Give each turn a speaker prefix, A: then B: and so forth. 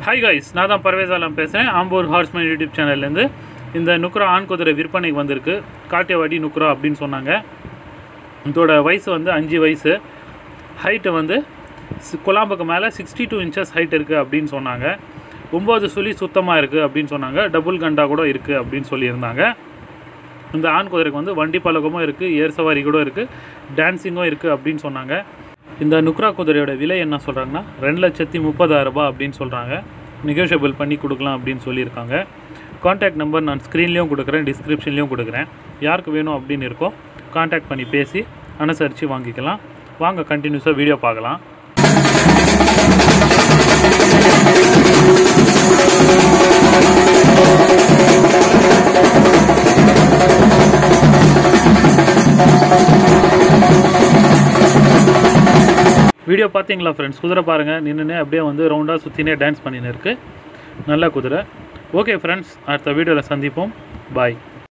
A: hi guys நான் தான் பர்வேஸ் ஆலம் பேசுகிறேன் ஆம்பூர் ஹார்ஸ்மேன் யூடியூப் சேனல்லேருந்து இந்த நுக்ரா ஆண் குதிரை விற்பனைக்கு வந்திருக்கு காட்டியவாடி நுக்ரா அப்படின்னு சொன்னாங்க இதோட வயசு வந்து அஞ்சு வயசு ஹைட்டு வந்து சி- குழாம்புக்கு மேலே சிக்ஸ்டி டூ இன்ச்சஸ் ஹைட் இருக்குது அப்படின்னு சொன்னாங்க ஒம்பது சுழி சுத்தமாக இருக்குது அப்படின்னு சொன்னாங்க டபுள் கண்டா கூட இருக்குது அப்படின்னு சொல்லியிருந்தாங்க இந்த ஆண் குதிரைக்கு வந்து வண்டி பழக்கமும் இருக்குது ஏர் சவாரி கூட இருக்குது டான்ஸிங்கும் இருக்குது அப்படின்னு சொன்னாங்க இந்த நுக்ரா குதிரையோட விலை என்ன சொல்கிறாங்கன்னா ரெண்டு லட்சத்தி முப்பதாயிரம் ரூபாய் அப்படின்னு சொல்கிறாங்க நெகோஷியபிள் பண்ணி கொடுக்கலாம் அப்படின்னு சொல்லியிருக்காங்க காண்டாக்ட் நம்பர் நான் ஸ்க்ரீன்லேயும் கொடுக்குறேன் டிஸ்கிரிப்ஷன்லேயும் கொடுக்குறேன் யாருக்கு வேணும் அப்படின்னு இருக்கோ காண்டாக்ட் பண்ணி பேசி அனுசரித்து வாங்கிக்கலாம் வாங்க கண்டினியூஸாக வீடியோ பார்க்கலாம் வீடியோ பார்த்தீங்களா ஃப்ரெண்ட்ஸ் குதிரை பாருங்கள் நின்றுனே அப்படியே வந்து ரவுண்டாக சுற்றினே டான்ஸ் பண்ணின்னு இருக்கு நல்ல குதிரை ஓகே ஃப்ரெண்ட்ஸ் அடுத்த வீடியோவில் சந்திப்போம் பாய்